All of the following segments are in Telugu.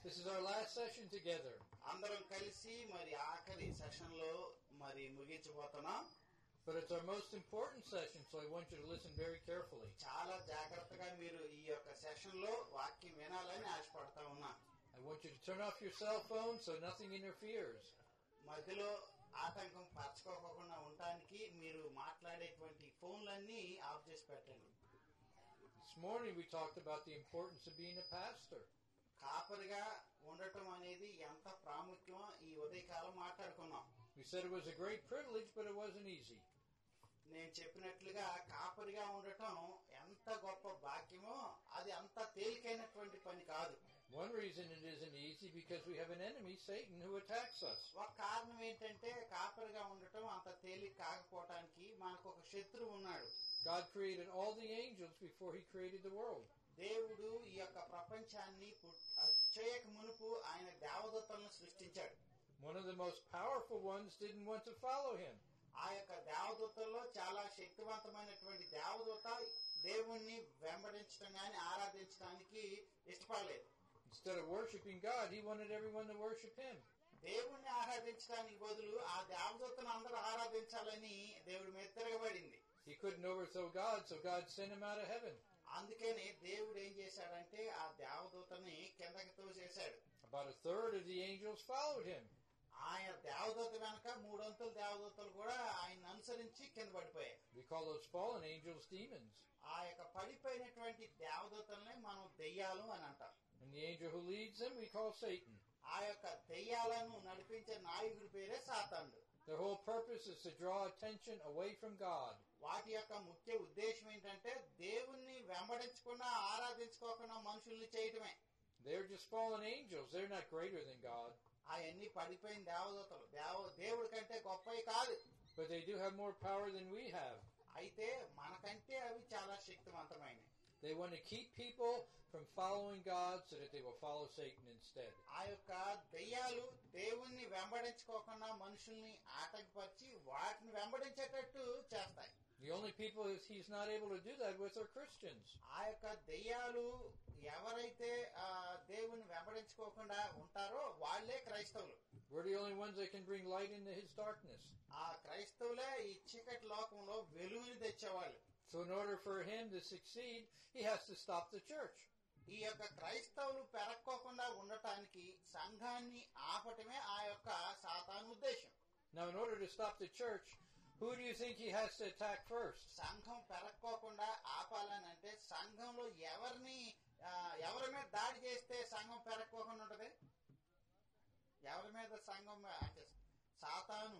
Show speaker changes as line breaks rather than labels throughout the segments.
This is our last session together.
అందరం కలిసి మరి ఆఖరి సెషన్ లో మరి ముగించబోతున్నాం
But it's our most important session, so I want you to listen very carefully.
చాలా జాగ్రత్తగా మీరు ఈ యొక్క సెషన్ లో వాక్యం వినాలని ఆశపడతా ఉన్నా
I want you to turn off your cell phone so nothing interferes.
మధ్యలో ఆటంకం పరచుకోకుండా ఉండటానికి మీరు మాట్లాడేటువంటి ఫోన్లన్నీ ఆఫ్ చేసి పెట్టండి
This morning we talked about the importance of being a pastor.
కాపరిగా ఉండటం అనేది ఎంత ప్రాముఖ్యమో ఈ ఉదయకాలం మాట్లాడుకున్నాం
We said it was a great privilege, but it wasn't easy.
నేను చెప్పినట్లుగా కాపరిగా ఉండటం ఎంత గొప్ప భాగ్యమో అది అంత తేలికైనటువంటి పని కాదు
One reason it isn't easy because we have an enemy, Satan, who attacks us.
ఒక కారణం ఏంటంటే కాపరిగా ఉండటం అంత తేలిక కాకపోవటానికి మనకు ఒక శత్రువు ఉన్నాడు
God created all the angels before he created the world.
దేవుడు ఈ యొక్క ప్రపంచాన్ని పుట్- చేయక మునుపు ఆయన దేవదూతలను సృష్టించాడు
One of the most powerful ones didn't want to follow him.
ఆ యొక్క దేవదూతల్లో చాలా శక్తివంతమైనటువంటి దేవదూత దేవుణ్ణి వెంబడించడం గాని ఆరాధించడానికి ఇష్టపడలేదు
Instead of worshiping God, he wanted everyone to worship him.
దేవుణ్ణి ఆరాధించడానికి బదులు ఆ దేవదూతను అందరూ ఆరాధించాలని దేవుడి మీద తిరగబడింది
He couldn't overthrow God, so God sent him out of heaven.
అందుకని దేవుడు ఏం చేశాడంటే ఆ దేవదూతని కిందకి తోసేశాడు
About a third of the angels followed him.
ఆయన దేవదూత వెనక మూడొంతుల దేవదూతలు కూడా ఆయన అనుసరించి కింద పడిపోయాయి
We call those fallen angels demons.
ఆ యొక్క పడిపోయినటువంటి దేవదూతల్ని మనం దెయ్యాలు అని అంటాం
And the angel who leads them, we call Satan.
ఆ యొక్క దెయ్యాలను నడిపించే నాయకుడి పేరే సాతాండు
Their whole purpose is to draw attention away from God.
వాటి యొక్క ముఖ్య ఉద్దేశం ఏంటంటే దేవుణ్ణి వెంబడించకుండా ఆరాధించుకోకుండా మనుషుల్ని చేయటమే
They're just fallen angels. They're not greater than God.
అవన్నీ పడిపోయిన దేవదూతలు దేవ దేవుడి కంటే గొప్పవి కాదు
But they do have more power than we have.
అయితే మనకంటే అవి చాలా శక్తివంతమైనవి
They want to keep people from following God so that they will follow Satan instead.
ఆ యొక్క దెయ్యాలు దేవుణ్ణి వెంబడించుకోకుండా మనుషుల్ని ఆటంకపరిచి వాటిని వెంబడించేటట్టు చేస్తాయి
The only people that he's not able to do that with are Christians.
ఆ యొక్క దెయ్యాలు ఎవరైతే ఆ దేవుని వెంబడించుకోకుండా ఉంటారో వాళ్లే క్రైస్తవులు
We're the only ones that can bring light into his darkness.
ఆ క్రైస్తవులే ఈ చీకటి లోకంలో వెలుగుని తెచ్చేవాళ్ళు
So in order for him to succeed, he has to stop the church.
ఈ యొక్క క్రైస్తవులు పెరక్కోకుండా ఉండటానికి సంఘాన్ని ఆపటమే ఆ యొక్క సాతాను ఉద్దేశం
Now in order to stop the church, who do you think he has to attack first?
సంఘం పెరక్కోకుండా ఆపాలని అంటే సంఘంలో ఎవరిని ఆ, ఎవరి మీద దాడి చేస్తే సంఘం పెరక్కోకుండా ఉంటది ఎవరి మీద సంఘం అంటే సాతాను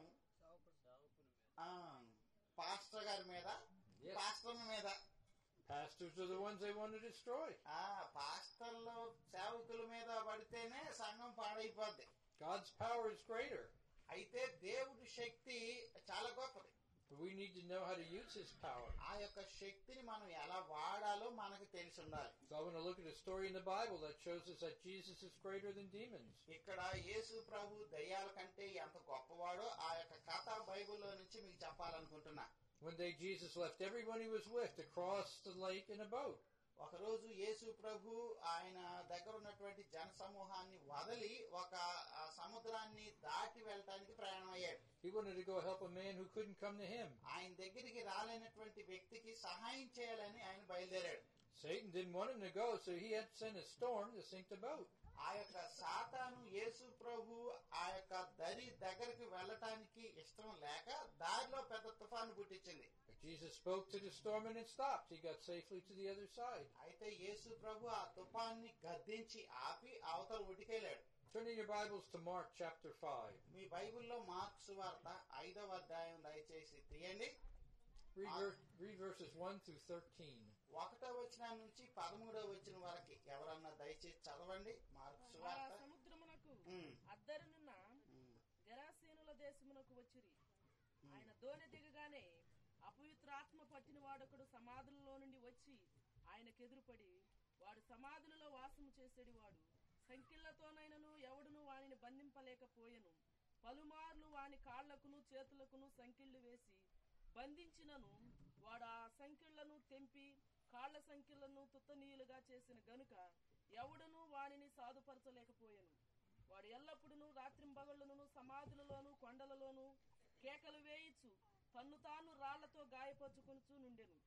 ఆ, పాస్టర్ గారి మీద
Yes.
పాస్టర్ మీద
Pastors are the ones they want to destroy.
ఆ పాస్టర్లు సేవకుల మీద పడితేనే సంఘం పాడైపోద్ది
God's power is greater.
అయితే దేవుడి శక్తి చాలా గొప్పది
But we need to know how to use his power.
ఆ యొక్క శక్తిని మనం ఎలా వాడాలో మనకు తెలిసి ఉండాలి
So I want to look at a story in the Bible that shows us that Jesus is greater than demons.
ఇక్కడ యేసు ప్రభు దయ్యాల కంటే ఎంత గొప్పవాడో ఆ యొక్క కథ బైబిల్లో నుంచి మీకు చెప్పాలనుకుంటున్నా
One day Jesus left everyone he was with to cross the lake in a boat.
ఒకరోజు యేసు ప్రభు ఆయన దగ్గర ఉన్నటువంటి జన సమూహాన్ని వదిలి ఒక ఆ, సముద్రాన్ని దాటి వెళ్ళటానికి ప్రయాణం అయ్యాడు
He wanted to go help a man who couldn't come to him.
ఆయన దగ్గరికి రాలేనటువంటి వ్యక్తికి సహాయం చేయాలని ఆయన బయలుదేరాడు
Satan didn't want him to go, so he had to send a storm to sink the boat.
ఆ యొక్క సాతాను యేసు ప్రభు ఆ యొక్క దరి దగ్గరికి వెళ్ళటానికి ఇష్టం లేక దారిలో పెద్ద తుఫాను పుట్టించింది
But Jesus spoke to the storm and it stopped. He got safely to the other side.
అయితే యేసు ప్రభు ఆ తుఫాన్ని గద్దించి ఆపి అవతల ఉడికెళ్ళాడు
Turn in your Bibles to Mark chapter 5.
మీ బైబిల్లో మార్క్స్ వార్త ఐదవ అధ్యాయం దయచేసి తీయండి
Read, ver- read verses 1 through 13.
ఒకటో వచ్చిన నుంచి పదమూడవ వచ్చిన వరకు ఎవరన్నా దయచేసి చదవండి మార్క్స్
ఆ
వార్త
సముద్రమునకు
ఉమ్.
అద్దరునున్న
ఉమ్,
గరాసీనుల దేశమునకు వచ్చిరి ఆయన దోణి దిగగానే అపవిత్రాత్మ పట్టిన వాడొకడు సమాధులలో నుండి వచ్చి ఆయనకు ఎదురుపడి వాడు సమాధులలో వాసము చేసేడి వాడు సంకిళ్లతోనైనను ఎవడును వానిని బంధింపలేకపోయెను పలుమార్లు వాని కాళ్లకును చేతులకును సంకిళ్లు వేసి బంధించినను వాడు ఆ సంఖ్యలను తెంపి కాళ్ల సంఖ్యలను తుత్తనీయులుగా చేసిన గనుక ఎవడును వానిని సాధుపరచలేకపోయాను వాడు ఎల్లప్పుడూ రాత్రింబగళ్ళను సమాధులలోను కొండలలోను కేకలు వేయిచు తన్ను తాను రాళ్లతో గాయపరుచుకొనుచు నుండెను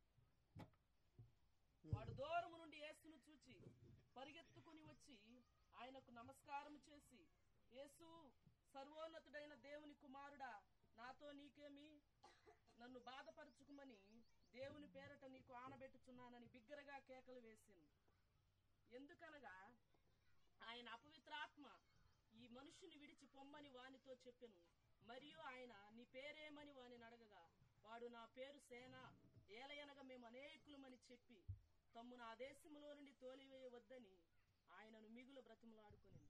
వాడు దూరము నుండి యేసును చూచి పరిగెత్తుకుని వచ్చి ఆయనకు నమస్కారం చేసి యేసు సర్వోన్నతుడైన దేవుని కుమారుడా నాతో నీకేమి నన్ను బాధపరచుకుమని దేవుని పేరట నీకు ఆనబెట్టుచున్నానని బిగ్గరగా కేకలు వేసాను ఎందుకనగా ఆయన అపవిత్రాత్మ ఈ మనుషుని విడిచి పొమ్మని వానితో చెప్పెను మరియు ఆయన నీ పేరేమని వానిని అడగగా వాడు నా పేరు సేన ఏలయనగా మేము అనేకులమని చెప్పి తమ్ము నా దేశములో నుండి తోలివేయవద్దని ఆయనను మిగులు బ్రతిమలాడుకుని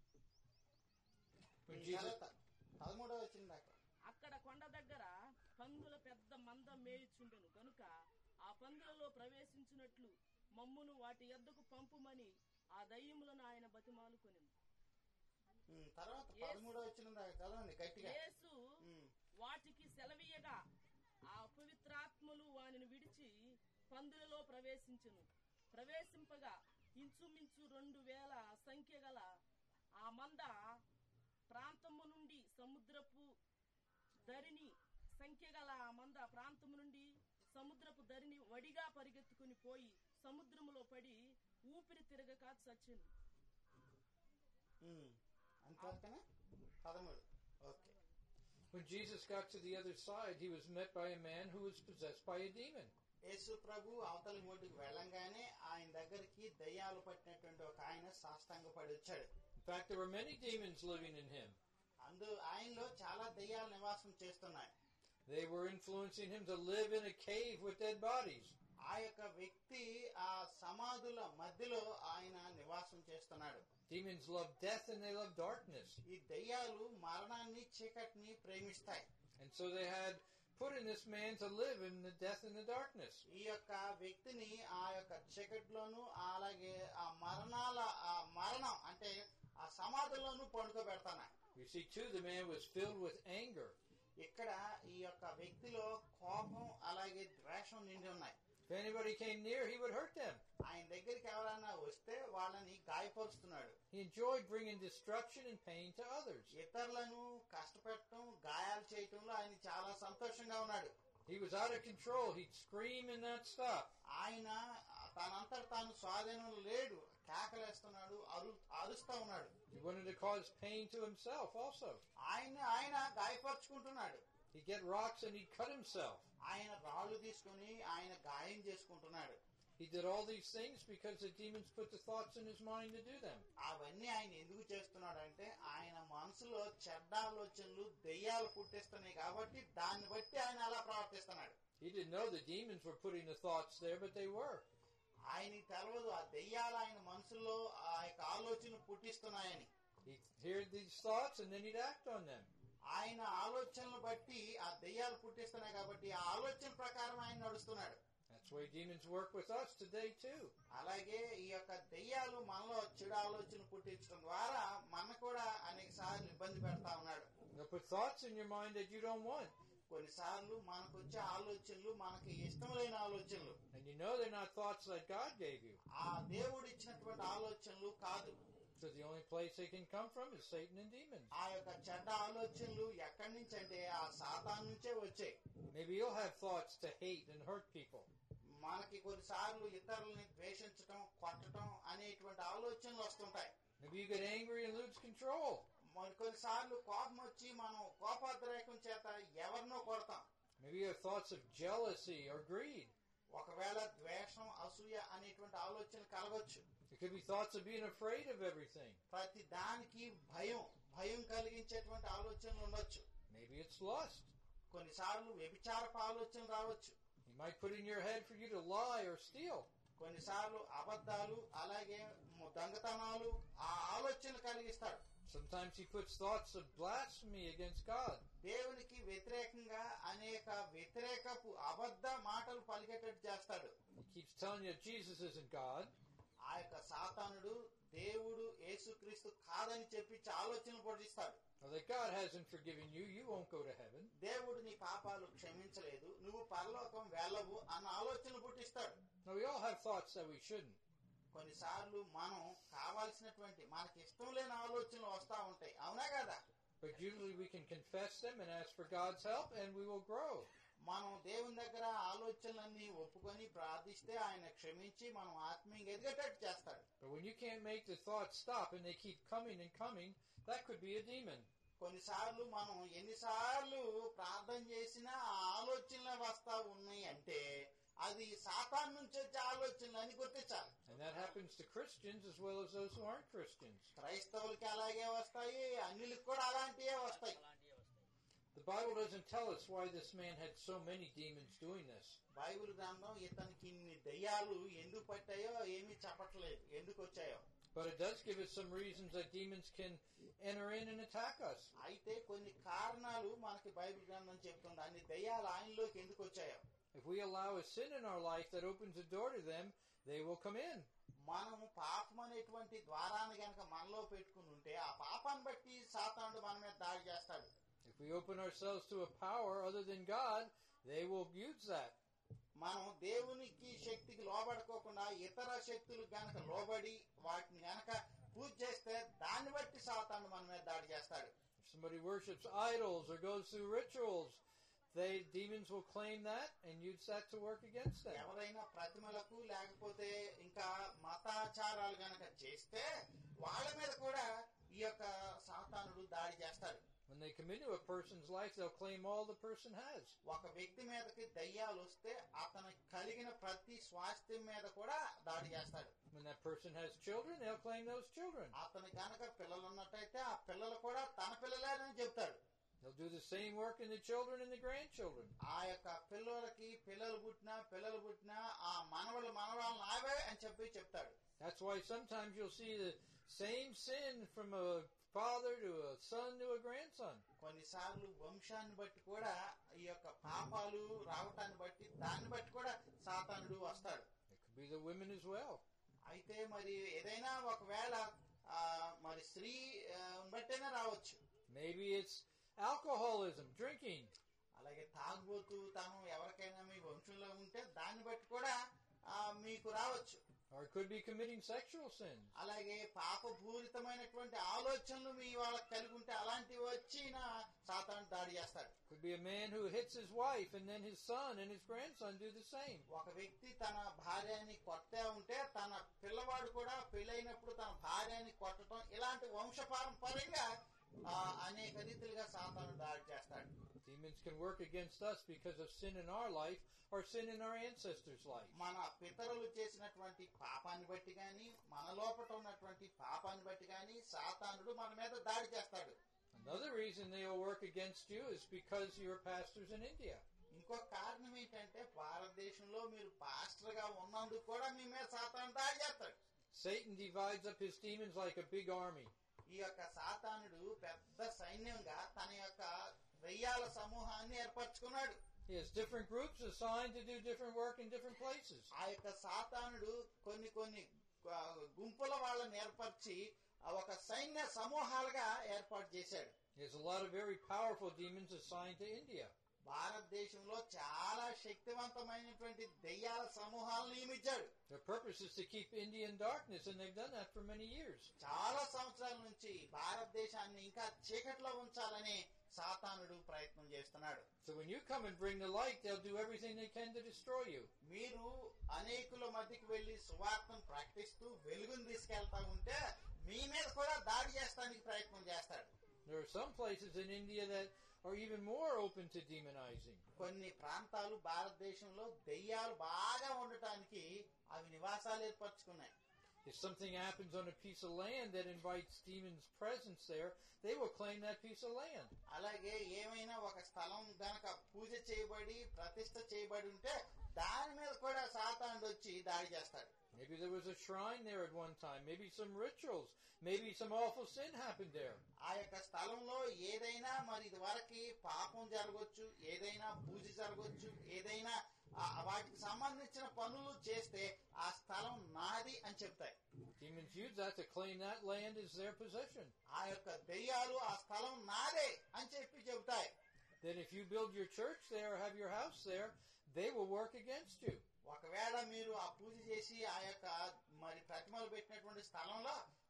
When Jesus,
తర్వాత పదమూడవ వచ్చిన దాకా
అక్కడ కొండ దగ్గర పందుల పెద్ద మంద మేయుచుండెను గనుక ఆ పందులలో ప్రవేశించినట్లు మమ్మును వాటి యొద్దకు పంపుమని ఆ దయ్యములను ఆయన బతిమాలుకొనెను
ఉమ్, తర్వాత పదమూడవ వచ్చిన దాకా చదవండి గట్టిగా
యేసు
ఉమ్,
వాటికి సెలవీయగా ఆ పవిత్రాత్మలు వానిని విడిచి పందులలో ప్రవేశించును ప్రవేశింపగా ఇంచుమించు రెండు వేల సంఖ్య గల ఆ మంద ప్రాంతము నుండి సముద్రపు దరిని సంఖ్య గల ఆ మంద ప్రాంతము నుండి సముద్రపు దరిని వడిగా పరిగెత్తుకుని పోయి సముద్రములో పడి ఊపిరి తిరగక చచ్చింది
ఉమ్, అంతవరకేనా పదమూడు okay
when Jesus got to the other side, he was met by a man who was possessed by a demon.
యేసు ప్రభు అవతలి ఒడ్డుకు వెళ్ళంగానే ఆయన దగ్గరికి దయ్యాలు పట్టినటువంటి ఒక ఆయన సాష్టాంగపడి వచ్చాడు
In fact, there were many demons living in him.
అందు ఆయనలో చాలా దయ్యాలు నివాసం చేస్తున్నాయి
They were influencing him to live in a cave with dead bodies.
ఆ యొక్క వ్యక్తి ఆ సమాధుల మధ్యలో ఆయన నివాసం చేస్తున్నాడు
Demons love death and they love darkness.
ఈ దయ్యాలు మరణాన్ని చీకటిని ప్రేమిస్తాయి
And so they had put in this man to live in the death and the darkness.
ఈ యొక్క వ్యక్తిని ఆ యొక్క చీకటిలోను అలాగే ఆ మరణాల ఆ మరణం అంటే ఆ సమాధుల్లోనూ పండుకోబెడతానాయి
You see, too, the man was filled with anger.
ఇక్కడ ఈ యొక్క వ్యక్తిలో కోపం అలాగే ద్వేషం నిండి ఉన్నాయి
If anybody came near, he would hurt them.
ఆయన దగ్గరికి ఎవరైనా వస్తే వాళ్ళని గాయపరుస్తున్నాడు
He enjoyed bringing destruction and pain to others.
ఇతరులను కష్టపెట్టడం గాయాలు చేయటంలో ఆయన చాలా సంతోషంగా ఉన్నాడు
He was out of control. He'd scream and not stop.
ఆయన తనంతట తాను స్వాధీనంలో లేడు కేకలేస్తున్నాడు అరు అరుస్తా ఉన్నాడు
He wanted to cause pain to himself also.
ఆయన ఆయన గాయపరుచుకుంటున్నాడు
He'd get rocks and he'd cut himself.
ఆయన రాళ్ళు తీసుకుని ఆయన గాయం చేసుకుంటున్నాడు
He did all these things because the demons put the thoughts in his mind to do them.
అవన్నీ ఆయన ఎందుకు చేస్తున్నాడంటే ఆయన మనసులో చెడ్డ ఆలోచనలు దెయ్యాలు పుట్టిస్తున్నాయి కాబట్టి దాన్ని బట్టి ఆయన అలా ప్రవర్తిస్తున్నాడు
He didn't know the demons were putting the thoughts there, but they were.
ఆయనకి తెలియదు ఆ దెయ్యాలు ఆయన మనసులో ఆ యొక్క ఆలోచన పుట్టిస్తున్నాయని
He'd hear these thoughts and then he'd act on them.
ఆయన ఆలోచనలు బట్టి ఆ దెయ్యాలు పుట్టిస్తున్నాయి కాబట్టి ఆ ఆలోచన ప్రకారం ఆయన నడుస్తున్నాడు
That's the way demons work with us today, too.
అలాగే ఈ యొక్క దెయ్యాలు మనలో చెడు ఆలోచన పుట్టించడం ద్వారా మన కూడా అనేక సార్లు ఇబ్బంది పెడతా ఉన్నాడు
They'll put thoughts in your mind that you don't want.
కొన్నిసార్లు మనకు వచ్చే ఆలోచనలు మనకి ఇష్టం లేని ఆలోచనలు
And you know they're not thoughts that God gave you.
ఆ దేవుడు ఇచ్చినటువంటి ఆలోచనలు కాదు
So the only place they can come from is Satan and demons.
ఆ యొక్క చెడ్డ ఆలోచనలు ఎక్కడి నుంచి అంటే ఆ సాతాన్ నుంచే వచ్చాయి
Maybe you'll have thoughts to hate and hurt people.
మనకి కొన్నిసార్లు ఇతరులని ద్వేషించటం కొట్టడం అనేటువంటి ఆలోచనలు వస్తుంటాయి
Maybe you get angry and lose control.
మరి కొన్నిసార్లు కోపం వచ్చి మనం కోపోద్రేకం చేత ఎవరినో కొడతాం
Maybe you have thoughts of jealousy or greed.
ఒకవేళ ద్వేషం అసూయ అనేటువంటి ఆలోచన కలగొచ్చు
It could be thoughts of being afraid of everything.
ప్రతి దానికి భయం భయం కలిగించేటువంటి ఆలోచనలు ఉండొచ్చు
Maybe it's lust.
కొన్నిసార్లు వ్యభిచారపు ఆలోచన రావచ్చు
He might put in your head for you to lie or steal.
కొన్నిసార్లు అబద్ధాలు అలాగే ము- దొంగతనాలు ఆ ఆలోచన కలిగిస్తాడు
Sometimes he puts thoughts of blasphemy against God.
దేవునికి వ్యతిరేకంగా అనేక వ్యతిరేకపు అబద్ధ మాటలు పలికేటట్టు చేస్తాడు
He keeps telling you Jesus isn't God.
ఆ యొక్క సాతానుడు దేవుడు యేసుక్రీస్తు కాదని చెప్పి ఆలోచన పొడిస్తాడు
Or that God hasn't forgiven you, you won't go to heaven.
దేవుడు నీ పాపాలు క్షమించలేదు నువ్వు పరలోకం వెళ్ళవు అన్న ఆలోచన పుట్టిస్తాడు
Now we all have thoughts that we shouldn't.
కొన్నిసార్లు మనం కావాల్సి చేయాల్సినటువంటి మనకి ఇష్టం లేని ఆలోచనలు వస్తా ఉంటాయి అవునా కదా
But usually we can confess them and ask for God's help and we will grow.
మనం దేవుని దగ్గర ఆలోచనలన్నీ ఒప్పుకొని ప్రార్థిస్తే ఆయన క్షమించి మనం ఆత్మీయంగా ఎదిగేటట్టు చేస్తాడు
But when you can't make the thoughts stop and they keep coming and coming, that could be a demon.
కొన్నిసార్లు మనం ఎన్నిసార్లు ప్రార్థన చేసినా ఆ ఆలోచనలు వస్తా ఉన్నాయి అంటే అది సాతాన్ నుంచి వచ్చే ఆలోచనలు అని గుర్తించాలి
And that happens to Christians as well as those who aren't Christians.
క్రైస్తవులకి అలాగే వస్తాయి అన్యులకు కూడా అలాంటివే వస్తాయి
The Bible doesn't tell us why this man had so many demons doing this.
Bible గ్రంథం ఇతనికి ఇన్ని దయ్యాలు ఎందుకు పట్టాయో ఏమీ చెప్పట్లేదు ఎందుకు వచ్చాయో
But it does give us some reasons that demons can enter in and attack us.
అయితే కొన్ని కారణాలు మనకి బైబిల్ గ్రంథం చెప్తుంది అన్ని దయ్యాలు ఆయనలోకి ఎందుకు వచ్చాయో
If we allow a sin in our life that opens a door to them, they will come in.
మనము పాపం అనేటువంటి ద్వారాన్ని గనక మనలో పెట్టుకుని ఉంటే ఆ పాపాన్ని బట్టి సాతానుడు మన మీద దాడి చేస్తాడు
If we open ourselves to a power other than God, they will use that.
మనం దేవునికి శక్తికి లోబడుకోకుండా ఇతర శక్తులకు గనక లోబడి వాటిని గనక పూజ చేస్తే దాన్ని బట్టి సాతాను మన మీద దాడి చేస్తాడు
If somebody worships idols or goes through rituals, they demons will claim that and use that to work against them.
ఎవరైనా ప్రతిమలకు లేకపోతే ఇంకా మతాచారాలు గనక చేస్తే వాళ్ళ మీద కూడా ఈ యొక్క సాతానుడు దాడి చేస్తాడు
When they come into a person's life, they'll claim all the person has.
ఒక వ్యక్తి మీదకి దయ్యాలు వస్తే అతను కలిగిన ప్రతి స్వాస్థ్యం మీద కూడా దాడి చేస్తాడు
When that person has children, they'll claim those children.
అతను గనక పిల్లలు ఉన్నట్టయితే ఆ పిల్లలు కూడా తన పిల్లలేనని చెప్తాడు
They'll do the same work in the children and the grandchildren.
ఆ యొక్క పిల్లలకి పిల్లలు పుట్టినా పిల్లలు పుట్టినా ఆ మనవళ్ళు మనవాళ్ళు నావే అని చెప్పి చెప్తాడు
That's why sometimes you'll see the same sin from a father to a son to a grandson.
కొన్నిసార్లు వంశాన్ని బట్టి కూడా ఈ యొక్క పాపాలు రావటాన్ని బట్టి దాన్ని బట్టి కూడా సాతానుడు వస్తాడు
It could be the women as well.
అయితే మరి ఏదైనా ఒకవేళ ఆ, మరి స్త్రీ ఆ, బట్టైనా రావచ్చు
Maybe it's alcoholism, drinking.
అలాగే తాగుబోతూ తను ఎవరికైనా మీ వంశంలో ఉంటే దాన్ని బట్టి కూడా ఆ, మీకు రావచ్చు
Or it could be committing sexual sins.
అలాగే పాపపూరితమైనటువంటి ఆలోచనలు మీ వాళ్ళకి కలిగి ఉంటే అలాంటివి వచ్చిన సాతాను దాడి చేస్తాడు
Could be a man who hits his wife and then his son and his grandson do the same.
ఒక వ్యక్తి తన భార్యని కొట్టా ఉంటే తన పిల్లవాడు కూడా పెళ్ళైనప్పుడు తన భార్యని కొట్టడం ఇలాంటి వంశపారంపర్యంగా ఆ, అనేక రీతిలుగా సాతాను దాడి చేస్తాడు
Demons can work against us because of sin in our life or sin in our ancestors' life.
మన పితరులు చేసినటువంటి పాపాన్ని బట్టి గాని మన లోపల ఉన్నటువంటి పాపాన్ని బట్టి గాని సాతానుడు మన మీద దాడి చేస్తాడు
Another reason they will work against you is because you're pastors in India.
ఇంకో కారణం ఏంటంటే భారతదేశంలో మీరు పాస్టర్ గా ఉన్నందుకు కూడా మీ మీద సాతాను దాడి చేస్తాడు
Satan divides up his demons like a big army.
ఈ యొక్క సాతానుడు పెద్ద సైన్యంగా తన యొక్క దయ్యాల సమూహాన్ని ఏర్పరచుకున్నాడు
He has different groups assigned to do different work in different places.
ఆ యొక్క సాతానుడు కొన్ని కొన్ని ఆ, గుంపుల వాళ్ళని ఏర్పరిచి ఆ ఒక సైన్య సమూహాలుగా ఏర్పాటు చేశాడు
He has a lot of very powerful demons assigned to India.
భారతదేశంలో చాలా శక్తివంతమైనటువంటి దెయ్యాల సమూహాలను నియమించాడు
Their purpose is to keep India in darkness, and they've done that for many years.
చాలా సంవత్సరాల నుంచి భారతదేశాన్ని ఇంకా చీకట్లో ఉంచాలని సాతానుడు ప్రయత్నం చేస్తున్నాడు
So when you come and bring the light, they'll do everything they can to destroy you.
మీరు అనేకుల మధ్యకి వెళ్లి సువార్తను ప్రకటిస్తూ వెలుగును తీసుకెళ్తా ఉంటే మీ మీద కూడా దాడి చేస్తానికి ప్రయత్నం చేస్తాడు
There are some places in India that are even more open to demonizing.
కొన్ని ప్రాంతాలు భారతదేశంలో దెయ్యాలు బాగా ఉండటానికి అవి నివాసాలు ఏర్పరచుకున్నాయి
If something happens on a piece of land that invites demons' presence there, they will claim that piece of land.
అలాగే ఏమైనా ఒక స్థలం గనక పూజ చేయబడి ప్రతిష్ట చేయబడి ఉంటే దాని మీద కూడా సాతానుడు వచ్చి దాడి చేస్తాడు
Maybe there was a shrine there at one time. Maybe some rituals. Maybe some awful sin happened there.
ఆ యొక్క స్థలంలో ఏదైనా మరి ఇది వరకు పాపం జరగవచ్చు ఏదైనా పూజ జరగవచ్చు ఏదైనా ఆ- వాటికి సంబంధించిన పనులు చేస్తే ఆ స్థలం నాది అని చెప్తాయి
Demons use that to claim that land is their possession.
ఆ యొక్క దెయ్యాలు ఆ స్థలం నాదే అని చెప్పి చెబుతాయి
Then if you build your church there or have your house there, they will work against you.
ఒకవేళ మీరు ఆ పూజ చేసి ఆ యొక్క మరి ప్రతిమలు పెట్టినటువంటి స్థలంలో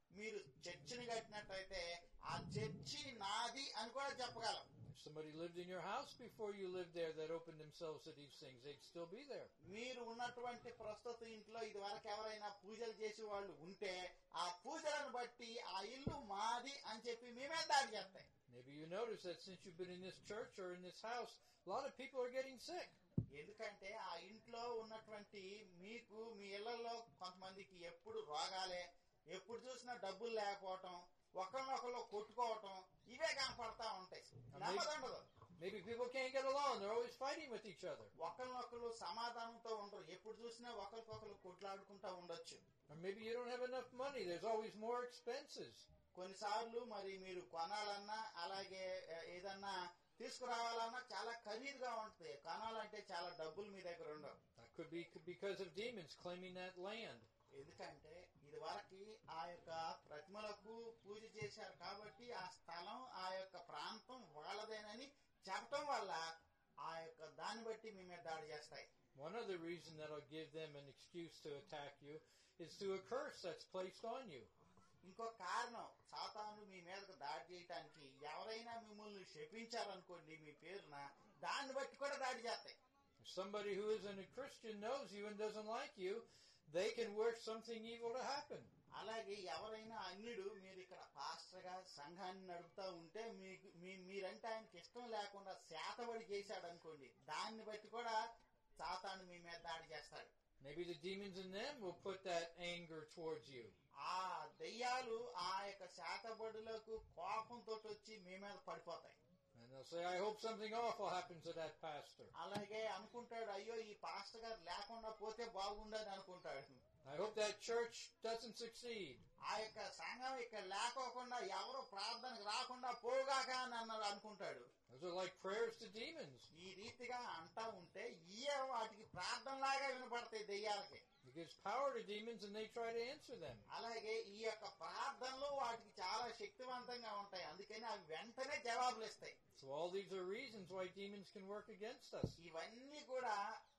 మీరు చర్చిని కట్టినట్టయితే ఆ చర్చి నాది అని కూడా చెప్పగలం
If somebody lived in your house before you lived there that opened themselves to these things, they'd still be there.
మీరు ఉన్నటువంటి ప్రస్తుత ఇంట్లో ఇది వరకు ఎవరైనా పూజలు చేసే వాళ్ళు ఉంటే ఆ పూజలను బట్టి ఆ ఇల్లు మాది అని చెప్పి మేమే దాడి చేస్తాయి
Maybe you notice that since you've been in this church or in this house, a lot of people are getting sick.
ఎందుకంటే ఆ ఇంట్లో ఉన్నటువంటి మీకు మీ ఇళ్లలో కొంతమందికి ఎప్పుడు రోగాలే ఎప్పుడు చూసినా డబ్బులు లేకపోవటం ఒకరినొకరు కొట్టుకోవటం ఇవే కనపడతా ఉంటాయి నెమ్మది ఉండదు
Maybe people can't get along. They're always fighting with each other.
ఒకరినొకరు సమాధానంతో ఉండరు ఎప్పుడు చూసినా ఒకరికొకరు కొట్లాడుకుంటా ఉండొచ్చు
Or maybe you don't have enough money. There's always more expenses.
కొన్నిసార్లు మరి మీరు కొనాలన్నా అలాగే ఆ, ఏదన్నా తీసుకురావాలన్నా చాలా ఖరీదుగా ఉంటుంది కొనాలంటే చాలా డబ్బులు మీ దగ్గర ఉండవు
That could be because of demons claiming that land.
ఎందుకంటే ఇది వరకు ఆ యొక్క ప్రతిమలకు పూజ చేశారు కాబట్టి ఆ స్థలం ఆ యొక్క ప్రాంతం వాళ్ళదేనని చెప్పటం వల్ల ఆ యొక్క దాన్ని బట్టి మీ మీద దాడి చేస్తాయి
One other reason that'll give them an excuse to attack you is to a curse that's placed on you.
ఇంకో కారణం సాతాను మీ మీదకు దాడి చేయటానికి ఎవరైనా మిమ్మల్ని శపించారనుకోండి మీ పేరున దాన్ని బట్టి కూడా దాడి చేస్తాయి
If somebody who isn't a Christian knows you and doesn't like you, they can work something evil to happen.
అలాగే ఎవరైనా అన్యుడు మీరు ఇక్కడ పాస్టర్ గా సంఘాన్ని నడుపుతా ఉంటే మీకు మీ మీరంటే ఆయనకి ఇష్టం లేకుండా శాతబడి చేశాడు అనుకోండి దాన్ని బట్టి కూడా సాతాను మీ మీద దాడి చేస్తాడు
Maybe the demons in them will put that anger towards you.
ఆ దెయ్యాలు ఆ యొక్క శాతబడులకు కోపంతో వచ్చి మీ మీద పడిపోతాయి
And they'll say, I hope something awful happens to that pastor.
అలాగే అనుకుంటాడు అయ్యో ఈ పాస్టర్ గారు లేకుండా పోతే బాగుండని అనుకుంటాడు
I hope that church doesn't succeed.
ఆ యొక్క సంఘం ఇక్కడ లేకోకుండా ఎవరు ప్రార్థనకు రాకుండా పోగాక అని అన్నారు అనుకుంటాడు
Those are like prayers to demons.
ఈ రీతిగా అంటా ఉంటే ఇయే వాటికి ప్రార్థనలాగా వినపడతాయి దెయ్యాలకి
It gives power to demons and they try to answer them.
అలాగే ఈ యొక్క ప్రార్థనలు వాటికి చాలా శక్తివంతంగా ఉంటాయి అందుకని అవి వెంటనే జవాబులు ఇస్తాయి
So all these are reasons why demons can work against us.
ఇవన్నీ కూడా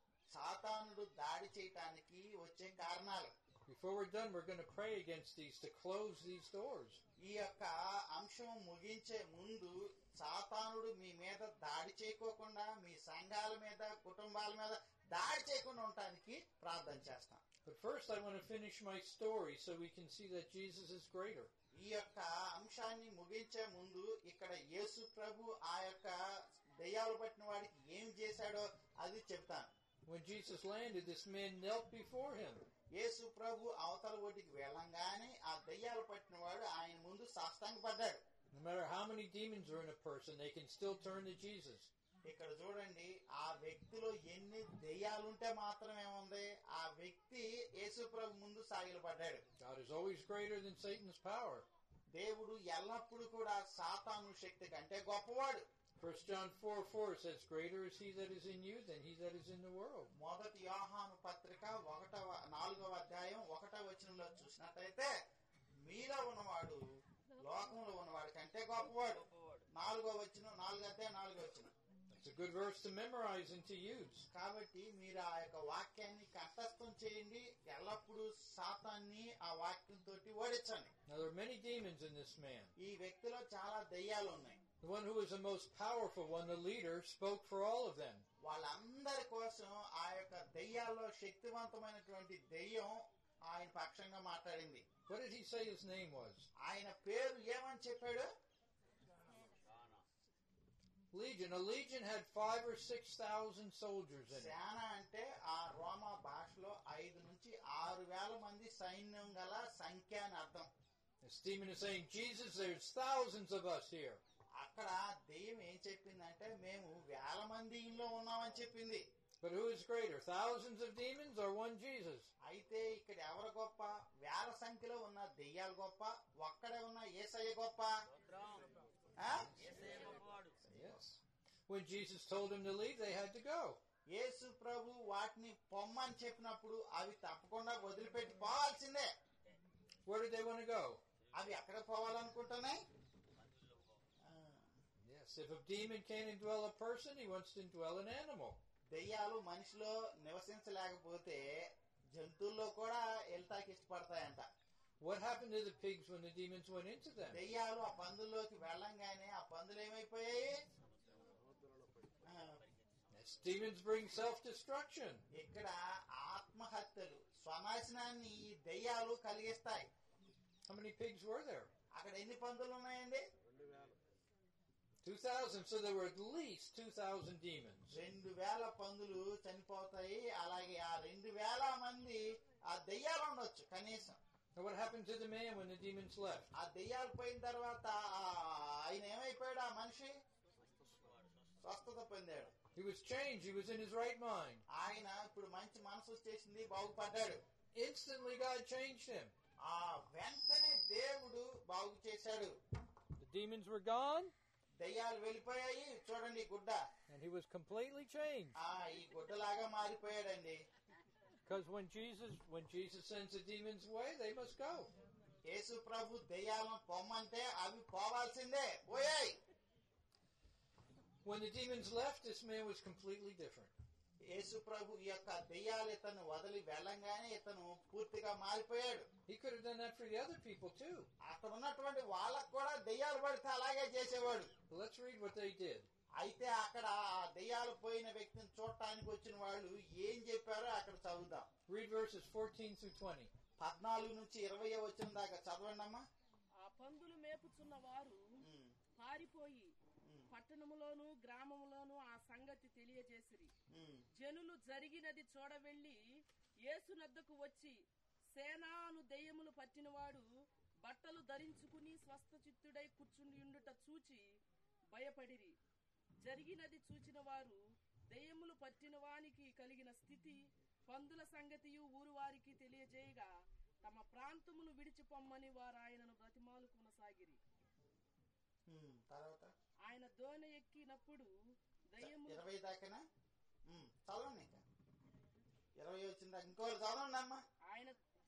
సాతానుడు దాడి చేయటానికి వచ్చే కారణాలు
Before we're done, we're going to pray against these to close these doors.
ఈ యొక్క అంశం ముగించే ముందు సాతానుడు మీ మీద దాడి చేయకోకుండా మీ సంఘాల మీద కుటుంబాల మీద దాడి చేయకుండా ఉండటానికి ప్రార్థన చేస్తాం
But first, I want to finish my story so we can see that Jesus is greater.
ఈ యొక్క అంశాన్ని ముగించే ముందు ఇక్కడ యేసు ప్రభు ఆ యొక్క దెయ్యాలు పట్టిన వాడికి ఏం చేశాడో అది చెప్తాను
When Jesus landed, this man knelt before him.
యేసు ప్రభు అవతల ఒడ్డుకి వెళ్ళంగానే ఆ దెయ్యాలు పట్టిన వాడు ఆయన ముందు సాష్టాంగపడ్డాడు
No matter how many demons are in a person, they can still turn to Jesus.
ఇక్కడ చూడండి ఆ వ్యక్తిలో ఎన్ని దెయ్యాలుంటే మాత్రమేముంది ఆ వ్యక్తి యేసు ప్రభు ముందు సాగిలపడ్డాడు
God is always greater than Satan's power.
దేవుడు ఎల్లప్పుడూ కూడా సాతాను శక్తి కంటే గొప్పవాడు
1 John 4 4 says, Greater is he that is in you than he that is in the world.
మొదటి యోహాను పత్రిక ఒకటవ నాలుగవ అధ్యాయం ఒకటవ వచనంలో చూసినట్టయితే మీలో ఉన్నవాడు లోకంలో ఉన్నవాడి కంటే గొప్పవాడు నాలుగో వచనం నాలుగు అధ్యాయం నాలుగో వచనం
It's a good verse to memorize and to use.
కాబట్టి మీరు ఆ యొక్క వాక్యాన్ని కంఠస్థం చేయండి ఎల్లప్పుడూ సాతాన్ని ఆ వాక్యంతో ఓడించండి
Now, there are many demons in this man.
ఈ వ్యక్తిలో చాలా దెయ్యాలు ఉన్నాయి
The one who was the most powerful one, the leader, spoke for all of them.
వాళ్ళందరి కోసం ఆ యొక్క దెయ్యాల్లో శక్తివంతమైనటువంటి దెయ్యం ఆయన పక్షంగా మాట్లాడింది
What did he say his name was?
ఆయన పేరు ఏమని చెప్పాడు
Legion. A legion had five or six thousand soldiers in it.
సేన అంటే ఆ రోమా భాషలో ఐదు నుంచి ఆరు వేల మంది సైన్యం గల సంఖ్య అని అర్థం
This demon is saying, Jesus, there's thousands of us here.
అక్కడ దెయ్యం ఏం చెప్పిందంటే మేము వేల మంది ఇంట్లో ఉన్నామని చెప్పింది
But who is greater, thousands of demons or one Jesus?
అయితే ఇక్కడ ఎవరు గొప్ప వేల సంఖ్యలో ఉన్న దెయ్యాలు గొప్ప ఒక్కడే ఉన్న ఏసయ్య గొప్ప ఆ?
Yes. When Jesus told them to leave, they had to go.
యేసు ప్రభు వాటిని పొమ్మని చెప్పినప్పుడు అవి తప్పకుండా వదిలిపెట్టి పోవాల్సిందే
Where did they want to go?
అవి ఎక్కడ పోవాలనుకుంటున్నాయి ఆ,
Yes. If a demon can't indwell a person, he wants to indwell an animal.
దెయ్యాలు మనిషిలో నివసించలేకపోతే జంతువుల్లో కూడా వెళ్తాకి ఇష్టపడతాయంట
What happened to the pigs when the demons went into them?
దెయ్యాలు ఆ పందుల్లోకి వెళ్ళంగానే ఆ పందులు ఏమైపోయాయి ఆ,
Yes, demons bring self-destruction.
ఇక్కడ ఆత్మహత్యలు స్వనాశనాన్ని ఈ దెయ్యాలు కలిగిస్తాయి
How many pigs were there?
అక్కడ ఎన్ని పందులు ఉన్నాయండి
2,000. So there were at least 2,000 demons.
రెండు వేల పందులు చనిపోతాయి అలాగే ఆ రెండు వేల మంది ఆ దెయ్యాలు ఉండొచ్చు కనీసం
Now what happened to the man when the demons left?
ఆ దెయ్యాలు పోయిన తర్వాత ఆ ఆయన ఏమైపోయాడు ఆ మనిషి స్వస్థత పొందాడు
He was changed. He was in his right mind.
ఆయన ఇప్పుడు మంచి మనసు వచ్చేసింది బాగుపడ్డాడు
Instantly God changed him.
ఆ వెంటనే దేవుడు బాగు చేశాడు
The demons were gone
దెయ్యాలు వెళ్ళిపోయాయి చూడండి ఈ గుడ్డ
and he was completely changed.
ఆ ఈ గుడ్డలాగా మారిపోయాడండి
Because when Jesus when Jesus sends the demons away, they must go.
యేసు ప్రభు దెయ్యాలను పొమ్మంటే అవి పోవాల్సిందే పోయాయి
When the demons left, this man was completely different.
యేసు ప్రభు ఈ యొక్క దెయ్యాలు ఇతను వదిలి వెళ్ళంగానే ఇతను పూర్తిగా మారిపోయాడు
He could have done that for the other people too.
అక్కడ ఉన్నటువంటి వాళ్ళకు కూడా దెయ్యాలు పడితే అలాగే చేసేవాడు
But let's read what they did.
అయితే అక్కడ ఆ దెయ్యాలు పోయిన వ్యక్తిని చూడటానికి వచ్చిన వాళ్ళు ఏం చెప్పారో అక్కడ చదువుదాం
Read verses 14 through 20.
పద్నాలుగు నుంచి ఇరవై వచ్చిన దాకా చదవండి అమ్మా
ఆ పందులు మేపుచున్న వారు పారిపోయి పట్టణములోను గ్రామములోను ఆ సంగతి తెలియజేసిరి జనులు జరిగినది చూడవెళ్లి యేసునద్దకు వచ్చి సేనాను దెయ్యములు పట్టినవాడు బట్టలు ధరించుకుని స్వస్థచిత్తుడై కూర్చుండియుండుట చూచి భయపడిరి జరిగినది చూచిన వారు దెయ్యములు పట్టిన వానికి కలిగిన స్థితి పందుల సంగతియు ఊరు వారికి తెలియజేయగా తమ ప్రాంతమును విడిచిపొమ్మని వారు ఆయనను బ్రతిమాలు కొనసాగిరి
ఉమ్, తర్వాత
ఆయన దోణి ఎక్కినప్పుడు దయ్యములు
ఇరవై దాకానా ఉమ్, చదవండి ఇంకా ఇరవై వచ్చిన దాకా ఇంకోటి చదవండి అమ్మా
ఆయన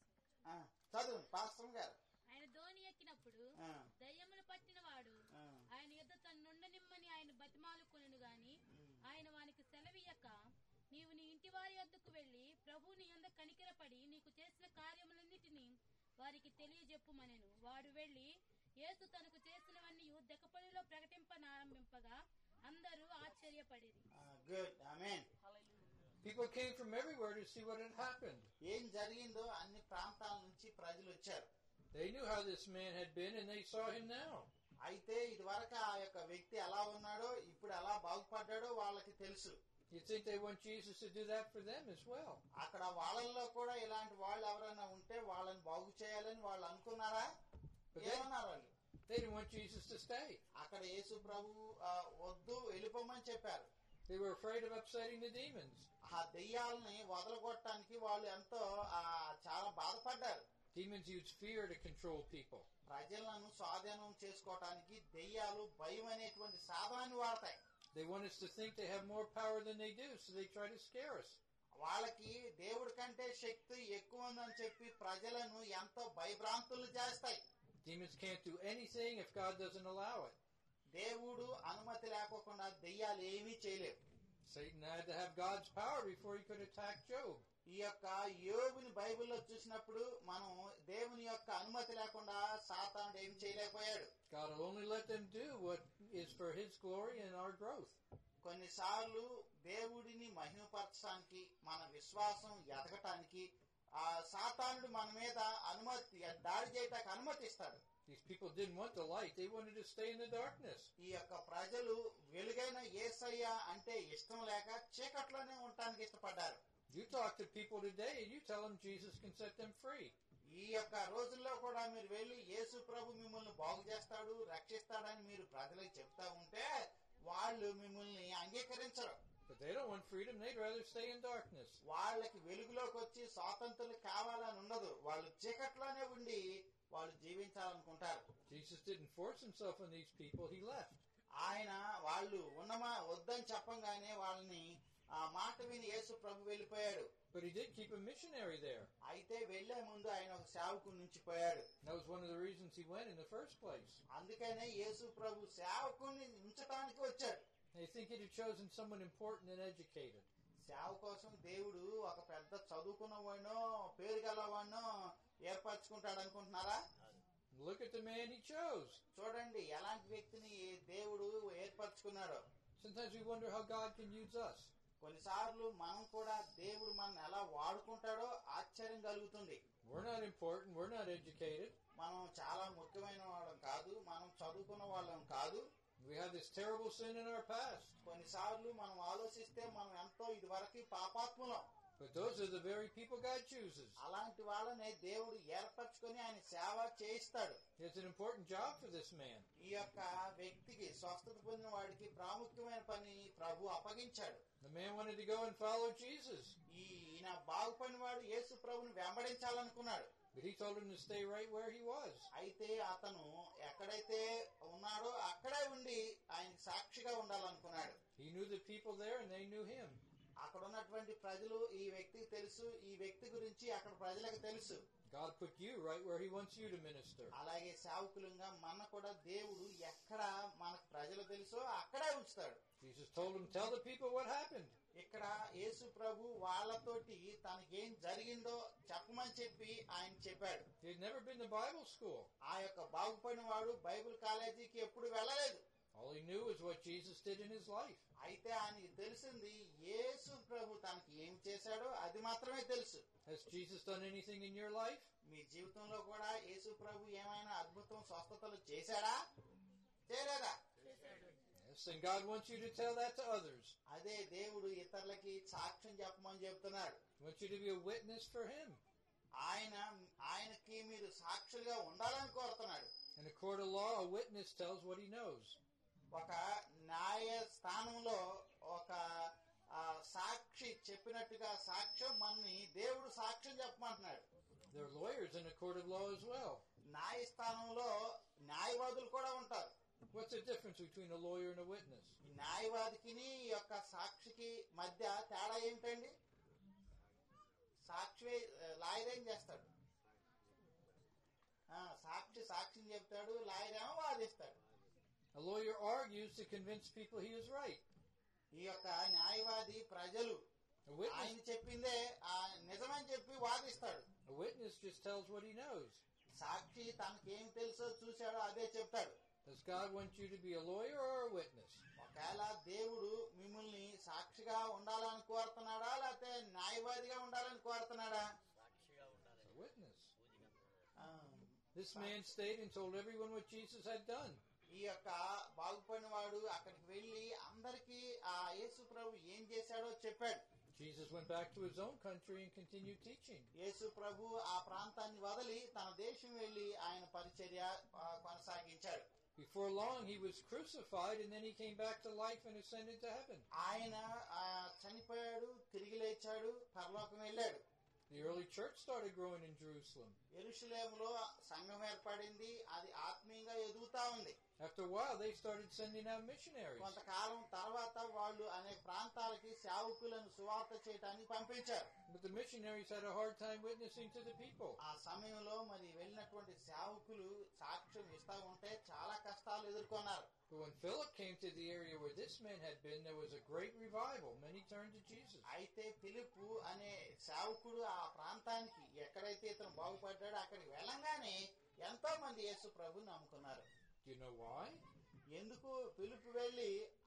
ఆ, చదవండి పాస్టర్ గారు
ఆయన ధోని ఎక్కినప్పుడు
ఆ,
దయ్యములు పట్టినవాడు
ఆ,
ఆయన యుద్ధ తన్నుండనిమ్మని ఆయన బతిమాలుకొనెను గాని ఆయన వానికి సెలవియ్యక నీవు నీ ఇంటి వారి యొద్దకు వెళ్లి ప్రభు నీ యొద్ద కనికరపడి నీకు చేసిన కార్యములన్నిటినీ వారికి తెలియజెప్పుమనెను వాడు వెళ్లి యేసు తనకు చేసినవన్నీ దెకపల్లిలో ప్రకటింపనారంభింపగా అందరూ ఆశ్చర్యపడిరి
ఆ, good amen
People came from everywhere to see what had happened.
ఏం జరిగిందో అన్ని ప్రాంతాల నుంచి ప్రజలు వచ్చారు
They knew how this man had been and they saw him now.
అయితే ఇదివరకు ఆ యొక్క వ్యక్తి ఎలా ఉన్నాడో ఇప్పుడు ఎలా బాగుపడ్డాడో వాళ్ళకి తెలుసు
You think they want Jesus to do that for them as well?
అక్కడ వాళ్ళల్లో కూడా ఇలాంటి వాళ్ళు ఎవరైనా ఉంటే వాళ్ళని బాగు చేయాలని వాళ్ళు అనుకున్నారా ఏమన్నారు వాళ్ళు
They didn't want Jesus to stay.
అక్కడ యేసు ప్రభు ఆ, వద్దు వెళ్ళిపోమని చెప్పారు
They were afraid of upsetting the demons.
ఆ దెయ్యాలని వదలగొట్టడానికి వాళ్ళు ఎంతో ఆ, చాలా బాధపడ్డారు
Demons use fear to control people.
ప్రజలను స్వాధీనం చేసుకోవటానికి దెయ్యాలు భయం అనేటువంటి సాధనాన్ని వాడతాయి
They want us to think they have more power than they do, so they try to scare us.
వాళ్ళకి దేవుడి కంటే శక్తి ఎక్కువ ఉందని చెప్పి ప్రజలను ఎంతో భయభ్రాంతులు చేస్తాయి
Demons can't do anything if God doesn't allow it.
దేవుడు అనుమతి లేకోకుండా దెయ్యాలు ఏమీ చేయలేవు
Satan had to have God's power before he could attack Job.
ఈ యొక్క యోగుని బైబిల్లో చూసినప్పుడు మనం దేవుని యొక్క అనుమతి లేకుండా సాతానుడు ఏం చేయలేకపోయాడు
God will only let them do what is for his glory and our growth.
కొన్నిసార్లు దేవుడిని మహిమపరచడానికి మన విశ్వాసం ఎదగటానికి ఆ సాతానుడు మన మీద అనుమతి దాడి చేయటానికి అనుమతిస్తాడు
These people didn't want the light, they wanted to stay in the darkness.
ఈ యొక్క ప్రజలు వెలుగైన ఏసయ్య అంటే ఇష్టం లేక చీకట్లోనే ఉండటానికి ఇష్టపడ్డారు
You talk to people today and you tell them Jesus can set them free.
ఈ యొక్క రోజుల్లో కూడా మీరు వెళ్ళి యేసు ప్రభు మిమ్మల్ని బాగు చేస్తాడు రక్షిస్తాడని మీరు ప్రజలకు చెప్తా ఉంటే వాళ్ళు మిమ్మల్ని అంగీకరించరు
But they don't want freedom, they'd rather stay in darkness.
వాళ్ళకి వెలుగులోకి వచ్చి స్వాతంత్రులు కావాలని ఉండదు వాళ్ళు చీకట్లోనే ఉండి వాళ్ళు జీవించాలనుకుంటారు
Jesus didn't force himself on these people, he left.
ఆయన వాళ్ళు ఉన్నమా వద్దని చెప్పంగానే వాళ్ళని ఆ మాట విని యేసు ప్రభు వెళ్ళిపోయాడు
But he did keep a missionary there.
అయితే వెళ్లే ముందు ఆయన ఒక సేవకు నుంచిపోయాడు
That was one of the reasons he went in the first place.
అందుకనే యేసు ప్రభు సేవకుని ఉంచటానికి వచ్చాడు
They think he'd have chosen someone important and educated.
సేవ కోసం దేవుడు ఒక పెద్ద చదువుకున్న వాడినో పేరు గలవాడినో ఏర్పరచుకుంటాడు అనుకుంటున్నారా
Look at the man he chose.
చూడండి ఎలాంటి వ్యక్తిని దేవుడు ఏర్పరచుకున్నాడో
Sometimes we wonder how God can use us.
కొన్నిసార్లు మనం కూడా దేవుడు మనం ఎలా వాడుకుంటాడో ఆశ్చర్యం కలుగుతుంది
We're not important. We're not educated.
మనం చాలా ముఖ్యమైన వాళ్ళం కాదు మనం చదువుకున్న వాళ్ళం కాదు
We have this terrible sin in our past.
కొన్నిసార్లు మనం ఆలోచిస్తే మనం ఎంతో ఇదివరకు పాపాత్ములం
But those are the very people God chooses.
అలాంటి వాళ్ళనే దేవుడు ఏర్పరచుకొని ఆయన సేవ చేయిస్తాడు
He has an important job for this man.
ఈ యొక్క వ్యక్తికి స్వస్థత పొందిన వాడికి ప్రాముఖ్యమైన పని ప్రభు అప్పగించాడు
The man wanted to go and follow Jesus,
ఈ ఈయన బాగుపడిన వాడు యేసు ప్రభుని వెంబడించాలనుకున్నాడు
but he told him to stay right where he was.
అయితే అతను ఎక్కడైతే ఉన్నాడో అక్కడే ఉండి ఆయనకి సాక్షిగా ఉండాలనుకున్నాడు
He knew the people there and they knew him.
అక్కడ ఉన్నటువంటి ప్రజలు ఈ వ్యక్తికి తెలుసు ఈ వ్యక్తి గురించి అక్కడ ప్రజలకు తెలుసు
God put you right where he wants you to minister.
అలాగే సేవకులుగా మన కూడా దేవుడు ఎక్కడ మనకు ప్రజలు తెలుసో అక్కడే ఉంచుతాడు
Jesus told him, Tell the people what happened.
ఇక్కడ యేసు ప్రభు వాళ్ళతోటి తనకేం జరిగిందో చెప్పమని చెప్పి ఆయన చెప్పాడు
He had never been to Bible school.
ఆ యొక్క బాగుపడిన వాడు బైబిల్ కాలేజీకి ఎప్పుడు వెళ్ళలేదు
All he knew was what Jesus did in his life.
అయితే ఆయనకి తెలిసింది యేసు ప్రభు తనకి ఏం చేశాడో అది మాత్రమే తెలుసు
Has Jesus done anything in your life?
మీ జీవితంలో కూడా యేసు ప్రభు ఏమైనా అద్భుతం స్వస్థతలు చేశాడా చేయలేదా
Yes, and God wants you to tell that to others.
అదే దేవుడు ఇతరులకి సాక్ష్యం చెప్పమని చెప్తున్నాడు
He wants you to be a witness for him.
ఆయన ఆయనకి మీరు సాక్షులుగా ఉండాలని కోరుతున్నాడు
In a court of law, a witness tells what he knows.
ఒక న్యాయ స్థానంలో ఒక ఆ, సాక్షి చెప్పినట్టుగా సాక్ష్యం మనని దేవుడు సాక్ష్యం చెప్పమంటున్నాడు
There are lawyers in a court of law as well.
న్యాయస్థానంలో న్యాయవాదులు కూడా ఉంటారు
What's the difference between a lawyer and a witness?
ఈ న్యాయవాదికిని ఈ యొక్క సాక్షికి మధ్య తేడా ఏమిటండి సాక్షి లాయర్ ఏం చేస్తాడు ఆ, సాక్షి సాక్ష్యం చెప్తాడు లాయర్ ఏమో వాదిస్తాడు
A lawyer argues to convince people he is right.
ఈ యొక్క న్యాయవాది ప్రజలు
A witness,
ఆయన చెప్పిందే ఆ నిజమని చెప్పి వాదిస్తాడు
a witness just tells what he knows.
సాక్షి తనకేం తెలుసో చూశాడో అదే చెప్తాడు
Does God want you to be a lawyer or a witness?
ఒకవేళ దేవుడు మిమ్మల్ని సాక్షిగా ఉండాలని కోరుతున్నాడా లేకపోతే న్యాయవాదిగా ఉండాలని కోరుతున్నాడా
A witness.
ఆ,
This man stayed and told everyone what Jesus had done.
ఈ యొక్క బాగుపడిన వాడు అక్కడికి వెళ్లి అందరికీ ఆ యేసు ప్రభు ఏం చేశాడో చెప్పాడు
Jesus went back to his own country and continued teaching.
యేసు ప్రభు ఆ ప్రాంతాన్ని వదిలి తన దేశం వెళ్లి ఆయన పరిచర్య ఆ, కొనసాగించాడు
Before long, he was crucified and then he came back to life and ascended to heaven.
ఆయన ఆ, చనిపోయాడు తిరిగి లేచాడు పరలోకం వెళ్ళాడు
The early church started growing in Jerusalem.
ఎరుషులేములో సంఘం ఏర్పడింది అది ఆత్మీయంగా ఎదుగుతా ఉంది
After a while, they started sending out missionaries.
కొంతకాలం తర్వాత వాళ్ళు అనేక ప్రాంతాలకి సేవకులను సువార్త చేయటానికి పంపించారు
But the missionaries had a hard time witnessing to the people.
ఆ సమయంలో మరి వెళ్ళినటువంటి సేవకులు సాక్ష్యం ఇస్తా ఉంటే చాలా కష్టాలు ఎదుర్కొన్నారు
But when Philip came to the area where this man had been, there was a great revival. Many turned to Jesus.
అయితే పిలుపు అనే సేవకుడు ఆ ప్రాంతానికి ఎక్కడైతే ఇతను బాగుపడ్డాడో అక్కడికి వెళ్ళంగానే ఎంతో మంది యేసు ప్రభు నమ్ముకున్నారు
Do you know why?
ఎందుకు పిలుపు వెళ్ళి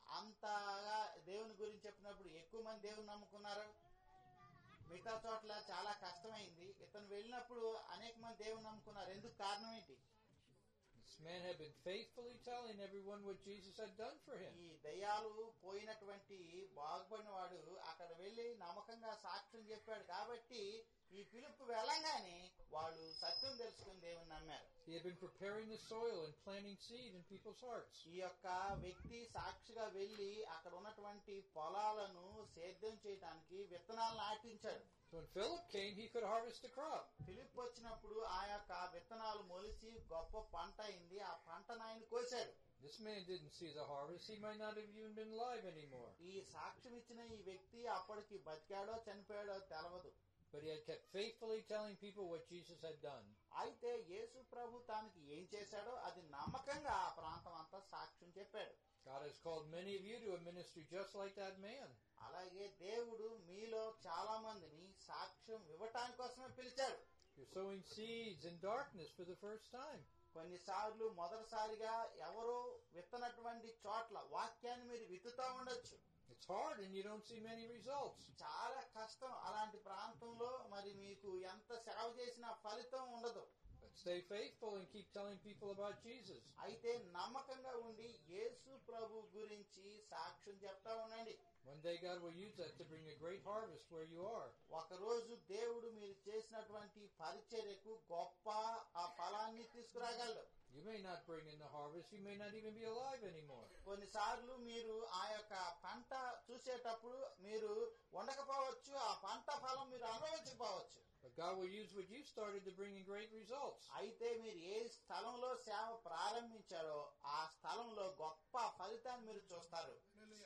అంతగా దేవుని గురించి చెప్పినప్పుడు ఎక్కువ మంది దేవుని నమ్ముకున్నారు మిగతా చోట్ల చాలా కష్టమైంది ఇతను వెళ్ళినప్పుడు అనేక మంది దేవుని నమ్ముకున్నారు ఎందుకు కారణం ఏంటి
This man had been faithfully telling everyone what Jesus had done for him.
ఈ దయ్యాలు పోయినటువంటి బాగుపడిన వాడు అక్కడ వెళ్ళి నమ్మకంగా సాక్ష్యం చెప్పాడు కాబట్టి ఈ పిలుపు వెళ్ళంగానే వాళ్ళు సత్యం తెలుసుకుని దేవుని నమ్మారు
He had been preparing the soil and planting seed in people's hearts.
ఈ యొక్క వ్యక్తి సాక్షిగా వెళ్లి అక్కడ ఉన్నటువంటి పొలాలను సేద్యం చేయడానికి విత్తనాలు నాటించాడు
So when Philip came, he could harvest the crop.
Philip వచ్చినప్పుడు ఆ యొక్క విత్తనాలు మొలిచి గొప్ప పంట అయింది ఆ పంటను ఆయన కోశాడు
This man didn't see the harvest. He might not have even been alive anymore.
ఈ సాక్ష్యం ఇచ్చిన ఈ వ్యక్తి అప్పటికి బతికాడో చనిపోయాడో తెలవదు
But he had kept faithfully telling people what Jesus had done.
అయితే యేసు ప్రభు తానికి ఏం చేశాడో అది నమ్మకంగా ఆ ప్రాంతం అంతా సాక్ష్యం చెప్పాడు
God has called many of you to a ministry just like that man.
అలాగే దేవుడు మీలో చాలా మందిని సాక్ష్యం ఇవ్వటానికి కోసమే పిలిచాడు
You're sowing seeds in darkness for the first time.
కొన్నిసార్లు మొదటిసారిగా ఎవరో విత్తనటువంటి చోట్ల వాక్యాన్ని మీరు విత్తుతా ఉండొచ్చు
It's hard and you don't see many results.
చాలా కష్టం అలాంటి ప్రాంతంలో మరి మీకు ఎంత సేవ చేసినా ఫలితం ఉండదు
But stay faithful and keep telling people about Jesus.
అయితే నమ్మకంగా ఉండి యేసు ప్రభు గురించి సాక్ష్యం చెప్తా ఉండండి
One day God will use that to bring a great harvest where you are.
ఒకరోజు దేవుడు మీరు చేసినటువంటి పరిచర్యకు గొప్ప ఆ ఫలాన్ని తీసుకురాగలడు
You may not bring in the harvest. You may not even be alive anymore.
కొన్నిసార్లు మీరు ఆ యొక్క పంట చూసేటప్పుడు మీరు ఉండకపోవచ్చు ఆ పంట ఫలం మీరు అనుభవించకపోవచ్చు
But God will use what you started to bring in great results.
అయితే మీరు ఏ స్థలంలో సేవ ప్రారంభించారో ఆ స్థలంలో గొప్ప ఫలితాన్ని మీరు చూస్తారు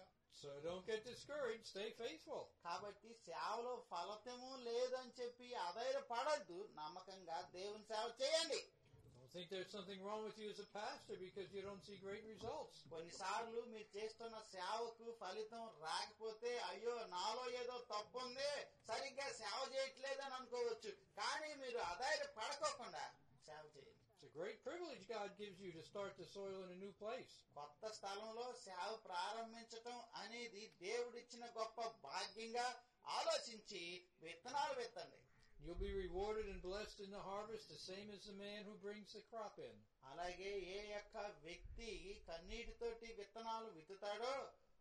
So don't get discouraged. Stay faithful.
కాబట్టి సేవలో ఫలితము లేదని చెప్పి అధైర్యపడద్దు నమ్మకంగా దేవుని సేవ చేయండి
Don't think there's something wrong with you as a pastor because you don't see great results.
కొన్నిసార్లు మీరు చేస్తున్న సేవకు ఫలితం రాకపోతే అయ్యో నాలో ఏదో తప్పు ఉంది సరిగ్గా సేవ చేయట్లేదని అనుకోవచ్చు కానీ మీరు అధైర్య పడకోకుండా సేవ చేయండి
It's a great privilege God gives you to start the soil in a new place.
కొత్త స్థలంలో సేవ ప్రారంభించటం అనేది దేవుడిచ్చిన గొప్ప భాగ్యంగా ఆలోచించి విత్తనాలు విత్తండి
You'll be rewarded and blessed in the harvest the same as the man who brings the crop in.
అలాగే ఏ యొక్క వ్యక్తి కన్నీటితోటి విత్తనాలు విత్తుతాడో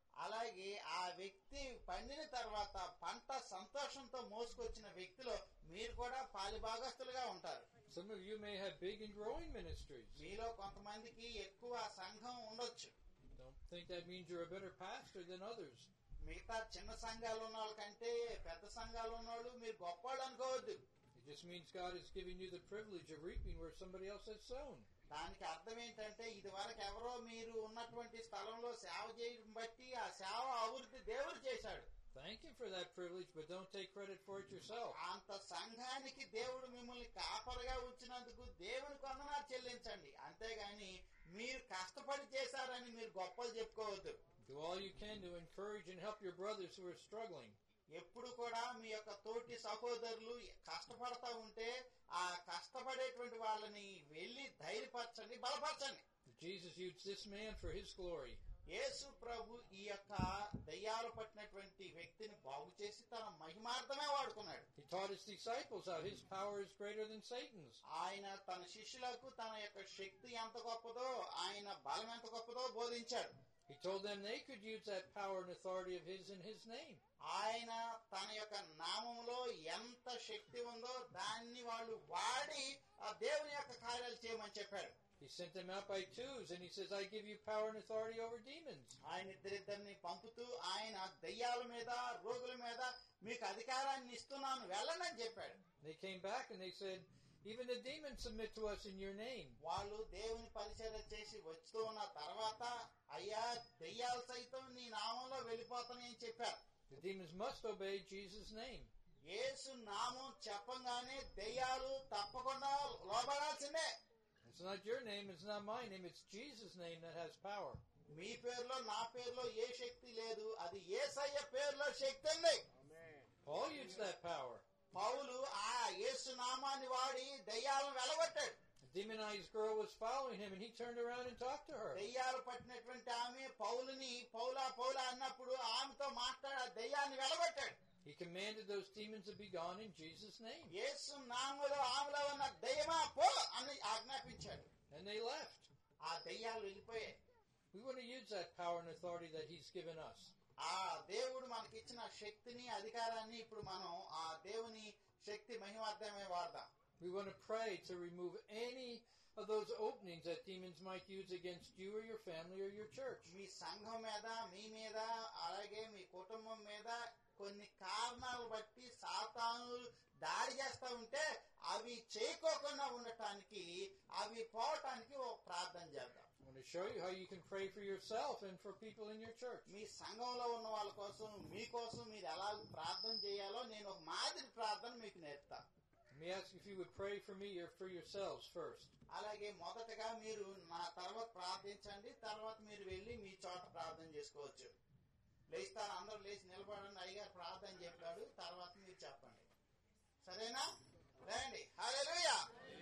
అలాగే ఆ వ్యక్తి పండిన తర్వాత పంట సంతోషంతో మోసుకొచ్చిన వ్యక్తిలో మీరు కూడా పాలిభాగస్తులుగా ఉంటారు
Some of you may have big and growing ministries.
మీలో కొంతమందికి ఎక్కువ సంఘం ఉండొచ్చు
Don't think that means you're a better pastor than others.
మిగతా చిన్న సంఘాలు ఉన్న వాళ్ళకంటే పెద్ద సంఘాలు ఉన్నవాళ్ళు మీరు గొప్పవాళ్ళు అనుకోవద్దు
It just means God is giving you the privilege of reaping where somebody else has sown.
దానికి అర్థం ఏంటంటే ఇది వరకు ఎవరో మీరు ఉన్నటువంటి స్థలంలో సేవ చేయడం బట్టి ఆ సేవ అభివృద్ధి దేవుడు చేశాడు
Thank Him for that privilege, but don't take credit for it yourself.
అంత సంఘానికి దేవుడు మిమ్మల్ని కాపరగా ఉంచినందుకు దేవుని కొందనాలు చెల్లించండి అంతేగాని మీరు కష్టపడి చేశారని మీరు గొప్పలు చెప్పుకోవద్దు
Do all you can to encourage and help your brothers who are struggling.
ఎప్పుడు కూడా మీ యొక్క తోటి సహోదరులు కష్టపడతా ఉంటే ఆ కష్టపడేటువంటి వాళ్ళని వెళ్ళి ధైర్యపరచండి బలపరచండి
Jesus used this man for His glory.
యేసు ప్రభు ఈ యొక్క దయ్యాలు పట్టినటువంటి వ్యక్తిని బాగు చేసి తన మహిమార్థమే వాడుకున్నాడు
He taught His disciples how His power is greater than Satan's.
ఆయన తన శిష్యులకు తన యొక్క శక్తి ఎంత గొప్పదో ఆయన బలం ఎంత గొప్పదో బోధించాడు
He told them they could use that power and authority of His in His name.
ఆయన తన యొక్క నామంలో ఎంత శక్తి ఉందో దాన్ని వాళ్ళు వాడి ఆ దేవుని యొక్క కార్యాలు చేయమని చెప్పాడు
He sent them out by twos, and He says, I give you power and authority over demons.
ఆయన ఇద్దరిద్దరిని పంపుతూ ఆయన దయ్యాల మీద రోగుల మీద మీకు అధికారాన్ని ఇస్తున్నాను వెళ్ళండి అని చెప్పాడు
They came back and they said, Even the demons submit to us in your name.
వాళ్ళు దేవుని పరిచయం చేసి వస్తూ ఉన్న తర్వాత అయ్యా దెయ్యాలు సైతం నీ నామంలో వెళ్ళిపోతానని చెప్పారు
The demons must obey Jesus' name.
యేసు నామం చెప్పంగానే దెయ్యాలు తప్పకుండా లోబడాల్సిందే
It's not your name, it's not my name, it's Jesus' name that has power.
మీ పేరులో నా పేరులో ఏ శక్తి లేదు అది ఏసయ్య పేరులో శక్తి ఉంది
Paul used that power.
పౌలు ఆ యేసు నామాన్ని వాడి దెయ్యాలను వెలగొట్టాడు
The demonized girl was following him, and he turned around and talked to her.
దెయ్యాలు పట్టినటువంటి ఆమె పౌలుని పౌలా పౌలా అన్నప్పుడు ఆమెతో మాట్లాడి ఆ దెయ్యాన్ని వెలగొట్టాడు
He commanded those demons to be gone in Jesus' name.
యేసు నామములో ఆమెలో ఉన్న దెయ్యమా పో అని ఆజ్ఞాపించాడు
And they left.
ఆ దెయ్యాలు వెళ్ళిపోయాయి
We want to use that power and authority that He's given us.
ఆ దేవుడు మనకిచ్చిన శక్తిని అధికారాన్ని ఇప్పుడు మనం ఆ దేవుని శక్తి మహిమార్థమే వాడదాం
We want to pray to remove any of those openings that demons might use against you or your family or your church.
మీ సంఘం మీద మీ మీద అలాగే మీ కుటుంబం మీద కొన్ని కారణాలు బట్టి సాతాను దాడి చేస్తా ఉంటే అవి చేయకోకుండా ఉండటానికి అవి పోవటానికి ఒక ప్రార్థన చేద్దాం
I want to show you how you can pray for yourself and for people in your church.
మీ సంఘంలో ఉన్న వాళ్ళ కోసం మీకోసం మీరు ఎలా ప్రార్థన చేయాలో నేను ఒక మాదిరి ప్రార్థన మీకు నేర్పుతా
Let me ask if you would pray for me or for yourselves first.
అలాగే మొదటగా మీరు నా తర్వాత ప్రార్థించండి తర్వాత మీరు వెళ్ళి మీ చోట ప్రార్థన చేసుకోవచ్చు లేస్తారు అందరూ లేచి నిలబడండి అయ్యగారు ప్రార్థన చెప్పాడు తర్వాత మీరు చెప్పండి సరేనా రండి హల్లెలూయా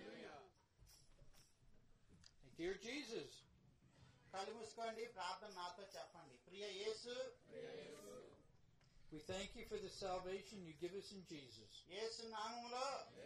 Dear Jesus,
కళ్ళు మూసుకోండి ప్రార్థన నాతో చెప్పండి ప్రియ యేసు
we thank you for the salvation you give us in Jesus.
యేసు నామములో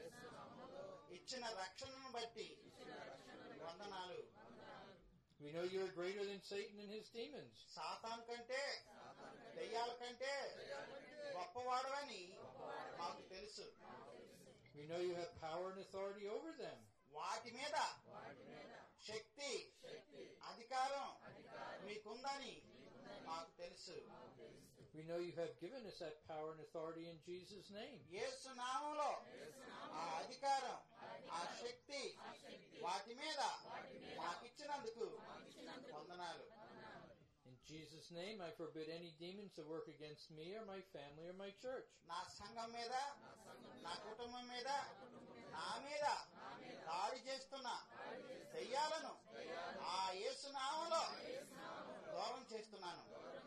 ఇచ్చిన రక్షణను బట్టి వందనాలు
We know you are greater than Satan and his demons.
Satan కంటే దెయ్యాల కంటే గొప్పవాడవని మాకు తెలుసు
We know you have power and authority over them.
వాటి మీద శక్తి అధికారం మీకుందని మాకు తెలుసు
We know you have given us that power and authority in Jesus' name.
యేసు నామంలో ఆ అధికారం ఆ శక్తి వాటి మీద మాకిచ్చినందుకు వందనాలు
In Jesus' name, I forbid any demons to work against me or my family or my church.
నా సంఘం మీద నా కుటుంబం మీద నా మీద దాడి చేస్తున్న దెయ్యాలను ఆ యేసు నామంలో దూరం చేస్తున్నాను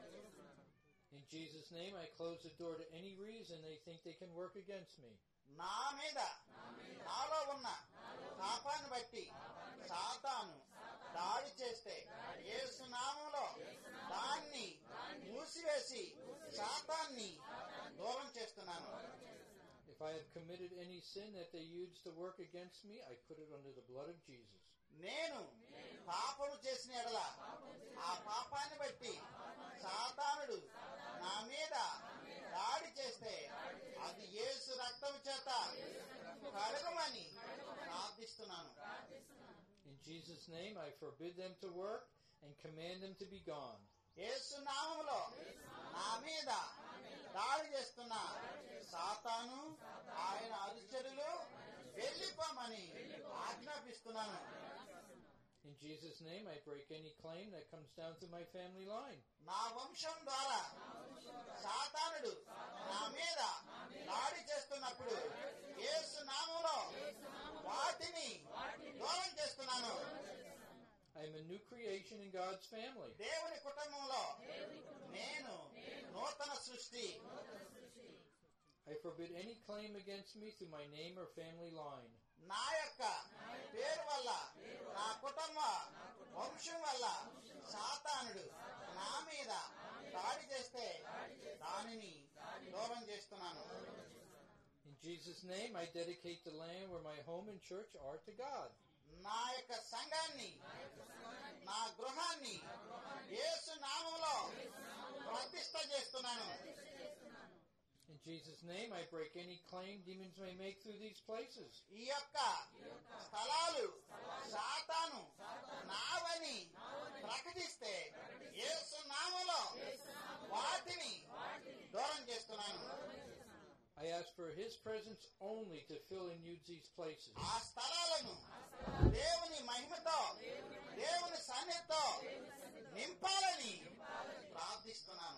In Jesus' name, I close the door to any reason they think they can work against me.
నా మీద నాలో ఉన్న పాపాన్ని బట్టి సాతాను దాడి చేస్తే యేసు నామంలో దాన్ని మూసివేసి సాతాన్ని దూరం చేస్తున్నాను
If I have committed any sin that they used to work against me, I put it under the blood of Jesus.
నేను పాపము చేసిన ఎడల ఆ పాపాన్ని బట్టి సాతానుడు నా మీద దాడి చేస్తే అది యేసు రక్తం చేత కడగమని ప్రార్థిస్తున్నాను
In Jesus' name, I forbid them to work and command them to be gone.
యేసు నామములో నా మీద దాడి చేస్తున్న సాతాను ఆయన అనుచరులు వెళ్ళిపోమని ఆజ్ఞాపిస్తున్నాను
In Jesus' name, I break any claim that comes down through my family line.
నా వంశం ద్వారా సాతానుడు నా మీద దాడి చేస్తున్నప్పుడు యేసు నామంలో వాటిని దూరం చేస్తున్నాను
I am a new creation in God's family.
దేవుని కుటుంబంలో నేను నూతన సృష్టి
I forbid any claim against me through my name or family line.
నా యొక్క పేరు వల్ల నా కుటుంబ వంశం వల్ల సాతానుడు నా మీద దాడి చేస్తే దానిని దూరం చేస్తున్నాను
In Jesus' name, I dedicate the land where my home and church are to God.
నా యొక్క సంఘాన్ని నా గృహాన్ని యేసు నామంలో ప్రతిష్ట చేస్తున్నాను
In Jesus' name, I break any claim demons may make through these places.
ఈ యొక్క స్థలాలు సాతాను నావని ప్రకటిస్తే యేసు నామంలో వాటిని దూరం చేస్తున్నాను
I ask for His presence only to fill and use these places.
ఆ స్థలాలను దేవుని మహిమతో దేవుని సన్నిధితో నింపాలని ప్రార్థిస్తున్నాను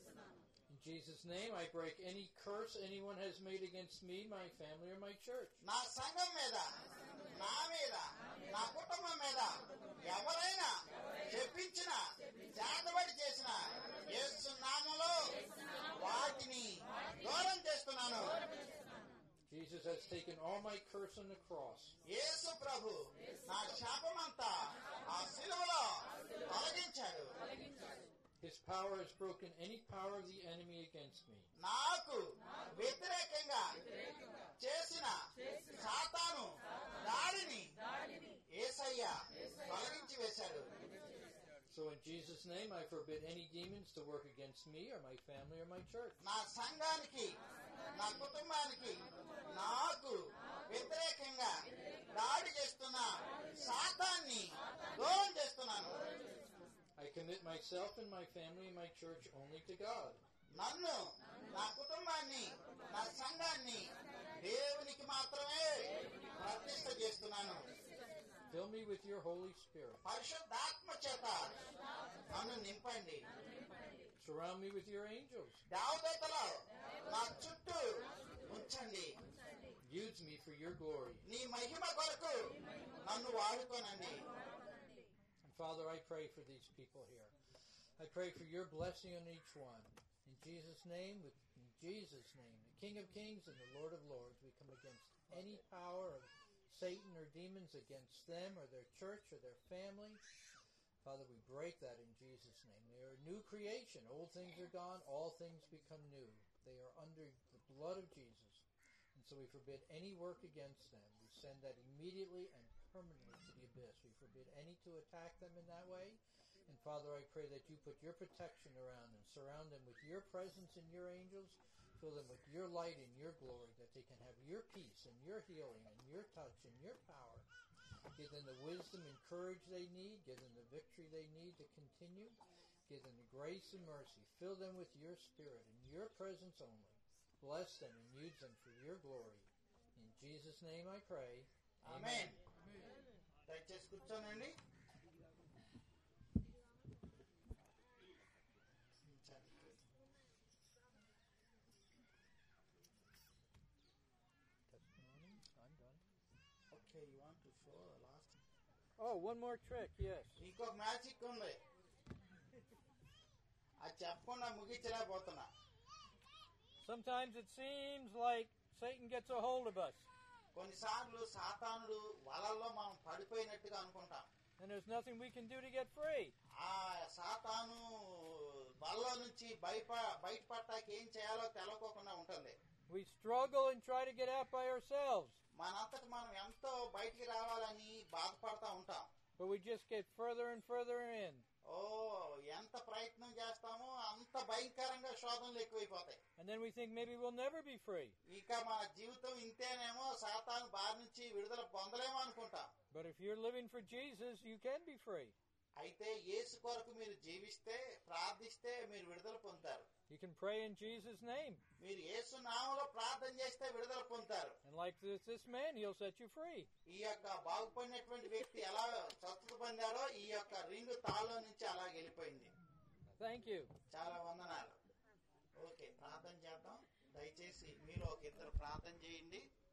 In Jesus' name, I break any curse anyone has made against me, my family, or my church.
నా సంఘం మీద నా మీద నా కుటుంబం మీద ఎవరైనా చెప్పించిన చేతబడి చేసిన యేసు నామములో వాటిని దూరం చేస్తున్నాను
Jesus has taken all my curse on the cross.
యేసు ప్రభు నా శాపమంతా ఆ సిలువలో తొలగించాడు
His power has broken any power of the enemy against me.
నాకు వ్యతిరేకంగా చేసిన సాతాను దాడిని ఏసయ్య తొలగించి వేశాడు
So in Jesus' name, I forbid any demons to work against me or my family or my church.
నా సంఘానికి నా కుటుంబానికి నాకు వ్యతిరేకంగా దాడి చేస్తున్న సాతాన్ని దూరం చేస్తున్నాను
I commit myself and my family and my church only to God.
నన్ను నా కుటుంబాన్ని నా సంఘాన్ని దేవునికి మాత్రమే ప్రతిష్ట చేస్తున్నాను
Fill me with your Holy Spirit.
పరిశుద్ధాత్మ చేత నన్ను నింపండి
Surround me with your angels.
దేవదూతలు నా చుట్టూ ఉంచండి
Use me for your glory.
నీ మహిమ కొరకు నన్ను వాడుకోనండి
And Father, I pray for these people here. I pray for your blessing on each one. In Jesus' name, with in Jesus' name, the King of Kings and the Lord of Lords, we come against any power of Satan or demons against them or their church or their family. Father, we break that in Jesus' name. They are a new creation. Old things are gone, all things become new. They are under the blood of Jesus. And so we forbid any work against them. We send that immediately and permanently to the abyss. We forbid any to attack them in that way. And Father, I pray that you put your protection around them, surround them with your presence and your angels, fill them with your light and your glory, that they can have your peace and your healing and your touch and your power. Give them the wisdom and courage they need. Give them the victory they need to continue. Give them the grace and mercy. Fill them with your spirit and your presence only. Bless them and use them for your glory. In Jesus' name I pray.
Amen దయచేసి కూర్చోనండి
Testimony? I'm done.
Okay you want to show last
Oh, one more trick, yes.
ఇంకొక మ్యాజిక్ ఉంది అది చెప్పకుండా ముగించలేకపోతున్నా
Sometimes it seems like Satan gets a hold of us,
కొన్నిసార్లు సాతానుడు వలల్లో మనం పడిపోయినట్టుగా అనుకుంటాం
and there's nothing we can do to get free.
ఆ సాతాను వల్ల నుంచి బయట బయటపడటానికి ఏం చేయాలో తెలవకోకుండా ఉంటుంది
We struggle and try to get out by ourselves,
మనంతట మనం ఎంతో బయటికి రావాలని బాధపడతా ఉంటాం
but we just get further and further in.
ఓ ఎంత ప్రయత్నం చేస్తామో అంత భయంకరంగా శోధనలు ఎక్కువైపోతాయి
And then we think maybe we'll never be free.
ఇక మన జీవితం ఇంతేనేమో సాతాను బారి నుంచి విడుదల పొందలేమో అనుకుంటాం
But if you're living for Jesus, you can be free.
అయితే యేసు కొరకు మీరు జీవిస్తే ప్రార్థిస్తే మీరు విడుదల పొందుతారు
You can pray in Jesus' name.
మీరు యేసు నామంలో ప్రార్థన చేస్తే విడుదల పొందుతారు
And like this, this man, he'll set you free.
ఈ యొక్క బాగుపడినటువంటి వ్యక్తి ఎలా స్వస్థత పొందాడో ఈ యొక్క రింగు తాళ్ళలో నుంచి అలా వెళ్ళిపోయింది
Thank you.
చాలా వందనాలు ఓకే ప్రార్థన చేద్దాం దయచేసి మీరు ఒక ఇద్దరు ప్రార్థన చేయండి